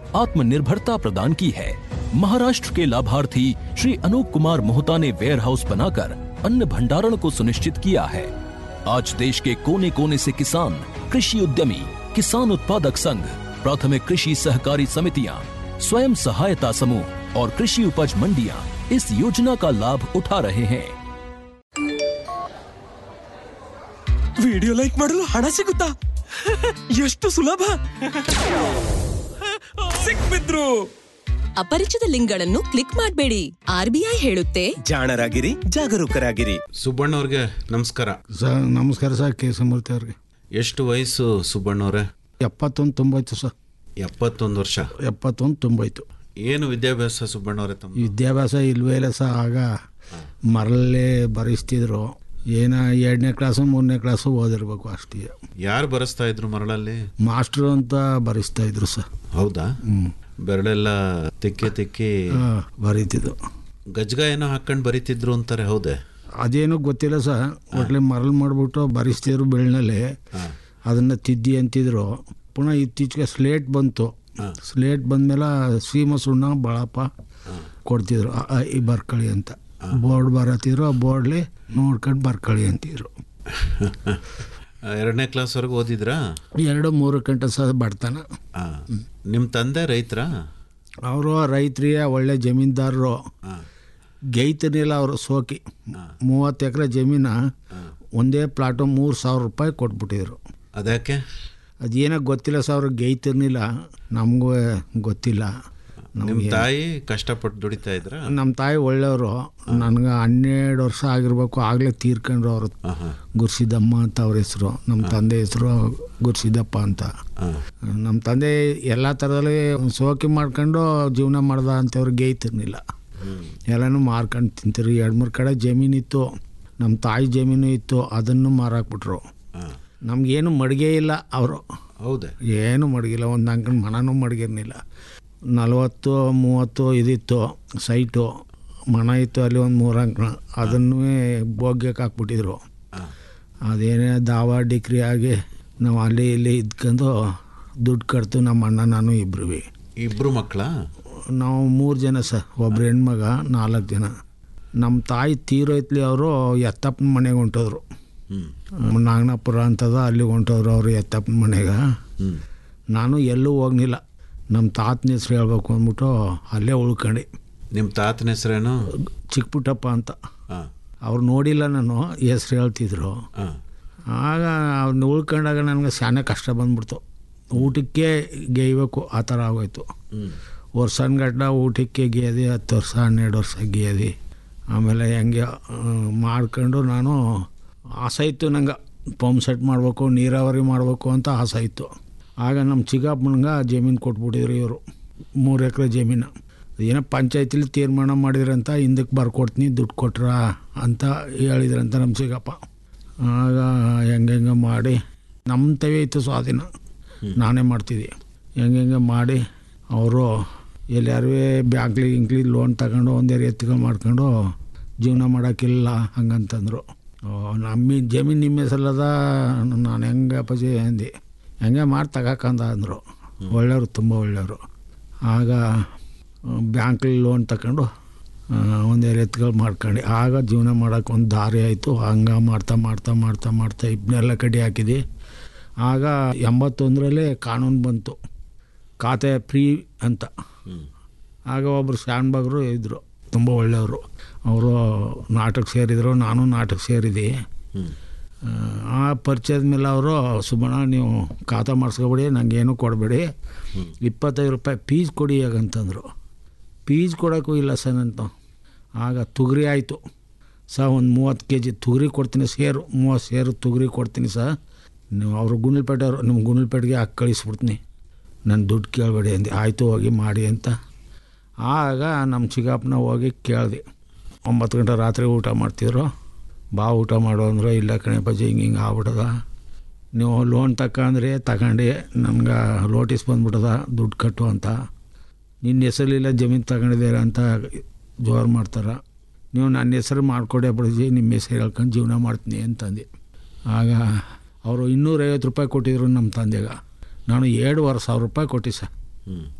आत्मनिर्भरता प्रदान की है महाराष्ट्र के लाभार्थी श्री अनूप कुमार मोहता ने वेयर हाउस बनाकर अन्न भंडारण को सुनिश्चित किया है आज देश के कोने कोने से किसान कृषि उद्यमी किसान उत्पादक संघ प्राथमिक कृषि सहकारी समितियां, स्वयं सहायता समूह और कृषि उपज मंडियां इस योजना का लाभ उठा रहे हैं ವಿಡಿಯೋ ಲೈಕ್ ಮಾಡಲು ಹಣ ಸಿಗುತ್ತಾ ಎಷ್ಟು ಸುಲಭ ಸಿಕ್ಬಿದ್ರು ಅಪರಿಚಿತ ಲಿಂಕ್ಗಳನ್ನು ಕ್ಲಿಕ್ ಮಾಡಬೇಡಿ ಆರ್ಬಿಐ ಹೇಳುತ್ತೆ ಜಾಣರಾಗಿರಿ ಜಾಗರೂಕರಾಗಿರಿ ಸುಬ್ಬಣ್ಣ ಅವ್ರಿಗೆ ನಮಸ್ಕಾರ ಸರ್ ನಮಸ್ಕಾರ ಸರ್ ಕೆ ಸಮೂರ್ತಿ ಅವ್ರಿಗೆ ಎಷ್ಟು ವಯಸ್ಸು ಸುಬ್ಬಣ್ಣವ್ರೆ ಎಪ್ಪತ್ತೊಂದು ತುಂಬಾಯ್ತು ಸರ್ ಎಪ್ಪತ್ತೊಂದು ವರ್ಷ ಎಪ್ಪತ್ತೊಂದು ತುಂಬಾಯ್ತು ಏನು ವಿದ್ಯಾಭ್ಯಾಸ ಸುಬ್ಬಣ್ಣವ್ರೆ ತಮ್ಮ ವಿದ್ಯಾಭ್ಯಾಸ ಇಲ್ವೇ ಇಲ್ಲ ಸರ್ ಆಗ ಮರಲ್ಲೇ ಬರೆಸ್ತಿದ್ರು ಏನ ಎರಡನೇ ಕ್ಲಾಸು ಮೂರನೇ ಕ್ಲಾಸು ಓದಿರ್ಬೇಕು ಅಷ್ಟೇ ಯಾರು ಬರೆಸ್ತಾ ಇದ್ರು ಮರಳಲ್ಲಿ ಮಾಸ್ಟ್ರು ಅಂತ ಬರೆಸ್ತಾ ಇದ್ರು ಸರ್ ಹೌದಾ ಬೆರಳೆಲ್ಲ ತಿಕ್ಕಿ ತಿಕ್ಕಿ ಹಾ, ಬರೀತಿದ್ದು ಗಜ್ಗ ಏನೋ ಹಾಕೊಂಡು ಬರೀತಿದ್ರು ಅಂತಾರೆ ಹೌದೇ ಅದೇನು ಗೊತ್ತಿಲ್ಲ ಸರ್ ಒಟ್ಲೆ ಮರಳು ಮಾಡಿಬಿಟ್ಟು ಬರೆಸ್ತಿದ್ರು ಬೆಳ್ಳಿನಲ್ಲಿ ಅದನ್ನು ತಿದ್ದಿ ಅಂತಿದ್ರು ಪುನಃ ಇತ್ತೀಚೆಗೆ ಸ್ಲೇಟ್ ಬಂತು ಸ್ಲೇಟ್ ಬಂದಮೇಲೆ ಸೀಮ ಸುಣ್ಣ ಬಳಪ ಕೊಡ್ತಿದ್ರು ಅ, ಆ, ಈ ಬರ್ಕಳಿ ಅಂತ ಬೋರ್ಡ್ ಬರತ್ತಿದ್ರು ಆ ಬೋರ್ಡ್ಲಿ ನೋಡ್ಕೊಂಡು ಬರ್ಕಳಿ ಅಂತಿದ್ರು ಎರಡನೇ ಕ್ಲಾಸ್ವರೆಗೂ ಓದಿದ್ರಾ ಎರಡು ಮೂರು ಗಂಟೆ ಸಹ ಬಡ್ತಾನ ಆ. ನಿಮ್ ತಂದೆ ರೈತರ ಅವರು ರೈತರಿಗೆ ಒಳ್ಳೆ ಜಮೀನ್ದಾರರು ಗೈತನಿಲ್ಲ ಅವರು ಸೋಕಿ ಮೂವತ್ತು ಎಕರೆ ಜಮೀನ ಒಂದೇ ಪ್ಲಾಟು ಮೂರು ಸಾವಿರ ರೂಪಾಯಿ ಕೊಟ್ಬಿಟ್ಟಿದ್ರು ಅದ್ಯಾಕೆ ಅದೇನೋ ಗೊತ್ತಿಲ್ಲ ಸರ್ ಅವ್ರಿಗೆ ಗೈತಿರ್ನಿಲ್ಲ ನಮಗೂ ಗೊತ್ತಿಲ್ಲ ನಿಮ್ ತಾಯಿ ಕಷ್ಟಪಟ್ಟು ದುಡಿತಾ ಇದ್ರ ನಮ್ಮ ತಾಯಿ ಒಳ್ಳೆಯವರು ನನಗೆ ಹನ್ನೆರಡು ವರ್ಷ ಆಗಿರ್ಬೇಕು ಆಗಲೇ ತೀರ್ಕೊಂಡ್ರು ಅವರು ಗುರ್ಸಿದ್ದಮ್ಮ ಅಂತ ಅವ್ರ ಹೆಸರು ನಮ್ಮ ತಂದೆ ಹೆಸರು ಗುರ್ಸಿದ್ದಪ್ಪ ಅಂತ ನಮ್ಮ ತಂದೆ ಎಲ್ಲ ಥರದಲ್ಲಿ ಸೋಕಿ ಮಾಡ್ಕೊಂಡು ಜೀವನ ಮಾಡ್ದ ಅಂತ ಅವ್ರಿಗೆ ಗೈತಿರ್ನಿಲ್ಲ ಎಲ್ಲನೂ ಮಾರ್ಕೊಂಡು ತಿಂತಿರು ಎರಡು ಮೂರು ಕಡೆ ಜಮೀನಿತ್ತು ನಮ್ಮ ತಾಯಿ ಜಮೀನು ಇತ್ತು ಅದನ್ನು ಮಾರಾಕ್ಬಿಟ್ರು ನಮಗೇನು ಮಡಿಗೆ ಇಲ್ಲ ಅವರು ಹೌದೇ ಏನು ಮಡಗಿಲ್ಲ ಒಂದು ಅಂಕಣ ಮನನೂ ಮಡಗಿರ್ನಿಲ್ಲ ನಲವತ್ತು ಮೂವತ್ತು ಇದಿತ್ತು ಸೈಟು ಮನ ಇತ್ತು ಅಲ್ಲಿ ಒಂದು ಮೂರು ಅಂಕಣ ಅದನ್ನು ಭೋಗ್ಯಕ್ಕೆ ಹಾಕ್ಬಿಟ್ಟಿದ್ರು ಅದೇನೇ ದಾವ ಡಿಗ್ರಿ ಆಗಿ ನಾವು ಅಲ್ಲಿ ಇಲ್ಲಿ ಇದ್ಕೊಂಡು ದುಡ್ಡು ಕಟ್ತು ನಮ್ಮ ಅಣ್ಣ ನಾನು ಇಬ್ರು ಇಬ್ರು ಮಕ್ಕಳ ನಾವು ಮೂರು ಜನ ಸರ್ ಒಬ್ರು ಹೆಣ್ಮಗ ನಾಲ್ಕು ಜನ ನಮ್ಮ ತಾಯಿ ತೀರೋಯ್ತ್ಲಿ ಅವರು ಎತ್ತಪ್ಪನ ಮನೆಗೆ ಹೊಂಟೋದ್ರು ನಾಗನಾಪುರ ಅಂತದ ಅಲ್ಲಿ ಹೊಂಟೋದ್ರು ಅವರು ಎತ್ತಪ್ಪನ ಮನೆಗೆ ನಾನು ಎಲ್ಲೂ ಹೋಗ್ನಿಲ್ಲ ನಮ್ಮ ತಾತನ ಹೆಸ್ರು ಹೇಳ್ಬೇಕು ಅಂದ್ಬಿಟ್ಟು ಅಲ್ಲೇ ಉಳ್ಕೊಂಡು ನಿಮ್ ತಾತನ ಹೆಸರೇನು ಚಿಕ್ಕಪುಟ್ಟಪ್ಪ ಅಂತ ಆ, ಅವ್ರು ನೋಡಿಲ್ಲ ನಾನು ಹೆಸ್ರು ಹೇಳ್ತಿದ್ರು ಆ, ಆಗ ಅವ್ರನ್ನ ಉಳ್ಕೊಂಡಾಗ ನನಗೆ ಶಾನೆ ಕಷ್ಟ ಬಂದ್ಬಿಡ್ತು ಊಟಕ್ಕೆ ಗೇಯ್ಬೇಕು ಆ ಥರ ಆಗೋಯ್ತು ವರ್ಷನ್ಗಟ್ಟ ಊಟಕ್ಕೆ ಗೇದಿ ಹತ್ತು ವರ್ಷ ಹನ್ನೆರಡು ವರ್ಷ ಗೇದಿ ಆಮೇಲೆ ಹೆಂಗೆ ಆ, ಮಾಡ್ಕೊಂಡು ನಾನು ಆಸೆ ಇತ್ತು ನಂಗೆ ಪಂಪ್ ಸೆಟ್ ಮಾಡಬೇಕು ನೀರಾವರಿ ಮಾಡಬೇಕು ಅಂತ ಆಸೆ ಇತ್ತು ಆಗ ನಮ್ಮ ಚಿಕ್ಕಪ್ಪನಿಗೆ ಜಮೀನು ಕೊಟ್ಬಿಟ್ಟಿದ್ರು ಇವರು ಮೂರು ಎಕರೆ ಜಮೀನು ಏನೋ ಪಂಚಾಯತಿಲಿ ತೀರ್ಮಾನ ಮಾಡಿದ್ರಂತ ಹಿಂದಕ್ಕೆ ಬರ್ಕೊಡ್ತೀನಿ ದುಡ್ಡು ಕೊಟ್ರ ಅಂತ ಹೇಳಿದ್ರಂತ ನಮ್ಮ ಚಿಕ್ಕಪ್ಪ ಆಗ ಹೆಂಗೆ ಹೆಂಗೆ ಮಾಡಿ ನಮ್ಮ ತವೇ ಇತ್ತು ಸ್ವಾಧೀನ ನಾನೇ ಮಾಡ್ತಿದ್ದೆ ಹೆಂಗೆ ಹೆಂಗೆ ಮಾಡಿ ಅವರು ಎಲ್ಲಾರು ಬ್ಯಾಂಕ್ಲಿ ಗಿಂಕ್ಲಿ ಲೋನ್ ತಗೊಂಡು ಒಂದೇ ಎತ್ಕೊಂಡು ಮಾಡ್ಕೊಂಡು ಜೀವನ ಮಾಡೋಕ್ಕಿಲ್ಲ ಹಂಗಂತಂದರು ಓ, ನಮ್ಮ ಜಮೀನು ನಿಮ್ಮ ಹೆಸರಲ್ಲದ ನಾನು ಹೆಂಗೆ ಅಪ್ಪಾಜಿ ಅಂದೆ ಹೆಂಗೆ ಮಾಡಿ ತಗೋಕಂದ ಅಂದರು ಒಳ್ಳೆಯವರು ತುಂಬ ಒಳ್ಳೆಯವರು ಆಗ ಬ್ಯಾಂಕ್ಲಿ ಲೋನ್ ತಗೊಂಡು ಒಂದೆರಡು ಎತ್ತುಗಳು ಮಾಡ್ಕೊಂಡು ಆಗ ಜೀವನ ಮಾಡೋಕೆ ಒಂದು ದಾರಿ ಆಯಿತು ಹಂಗೆ ಮಾಡ್ತಾ ಮಾಡ್ತಾ ಮಾಡ್ತಾ ಮಾಡ್ತಾ ಇಬ್ಬನೆಲ್ಲ ಕಡಿ ಹಾಕಿದೆ ಆಗ ಎಂಬತ್ತೊಂದರಲ್ಲೇ ಕಾನೂನು ಬಂತು ಖಾತೆ ಫ್ರೀ ಅಂತ ಆಗ ಒಬ್ಬರು ಶಾನ್ಬಾಗ್ರು ಇದ್ದರು ತುಂಬ ಒಳ್ಳೆಯವರು ಅವರು ನಾಟಕ ಸೇರಿದರು ನಾನು ನಾಟಕ ಸೇರಿದೆ ಆ ಪರಿಚಯದ ಮೇಲೆ ಅವರು ಸುಬ್ಬಣ್ಣ ನೀವು ಖಾತಾ ಮಾಡಿಸ್ಕೊಬೇಡಿ ನನಗೇನು ಕೊಡಬೇಡಿ ಇಪ್ಪತ್ತೈದು ರೂಪಾಯಿ ಫೀಸ್ ಕೊಡಿ ಹೇಗಂತಂದರು ಫೀಸ್ ಕೊಡೋಕ್ಕೂ ಇಲ್ಲ ಸರ್ ಅಂತ ಆಗ ತುಗರಿ ಆಯಿತು ಸರ್ ಒಂದು ಮೂವತ್ತು ಕೆ ಜಿ ತುಗರಿ ಕೊಡ್ತೀನಿ ಸೇರು ಮೂವತ್ತು ಸೇರು ತುಗರಿ ಕೊಡ್ತೀನಿ ಸರ್ ನೀವು ಅವರು ಗುಂಡ್ಲಪೇಟೆಯವರು ನಿಮ್ಮ ಗುಂಡ್ಲಪೇಟೆಗೆ ಹಾಕಿ ಕಳಿಸ್ಬಿಡ್ತೀನಿ ನನ್ನ ದುಡ್ಡು ಕೇಳಬೇಡಿ ಅಂದೆ ಆಯಿತು ಹೋಗಿ ಮಾಡಿ ಅಂತ ಆಗ ನಮ್ಮ ಚಿಕ್ಕಪ್ಪನ ಹೋಗಿ ಕೇಳಿದೆ ಒಂಬತ್ತು ಗಂಟೆ ರಾತ್ರಿ ಊಟ ಮಾಡ್ತಿದ್ರು ಬಾ ಊಟ ಮಾಡು ಅಂದ್ರೆ ಇಲ್ಲ ಕಣೆ ಬಜ್ಜಿ ಹಿಂಗೆ ಹಿಂಗೆ ಆಗ್ಬಿಟ್ಟದ ನೀವು ಲೋನ್ ತಗೊಂಡ್ರೆ ತಗೊಂಡು ನಮ್ಗೆ ನೋಟಿಸ್ ಬಂದ್ಬಿಟ್ಟದ ದುಡ್ಡು ಕಟ್ಟು ಅಂತ ನಿನ್ನ ಹೆಸರಲ್ಲಿಲ್ಲ ಜಮೀನು ತಗೊಂಡಿದ್ದೀರ ಅಂತ ಜೋರು ಮಾಡ್ತಾರೆ ನೀವು ನನ್ನ ಹೆಸರು ಮಾಡಿಕೊಡೆ ಬಿಡಿಸಿ ನಿಮ್ಮ ಹೆಸರು ಹೇಳ್ಕೊಂಡು ಜೀವನ ಮಾಡ್ತೀನಿ ಅಂತಂದೆ ಆಗ ಅವರು ಇನ್ನೂರೈವತ್ತು ರೂಪಾಯಿ ಕೊಟ್ಟಿದ್ರು ನಮ್ಮ ತಂದೆಗೆ ನಾನು ಎರಡೂವರೆ ಸಾವಿರ ರೂಪಾಯಿ ಕೊಟ್ಟು ಸರ್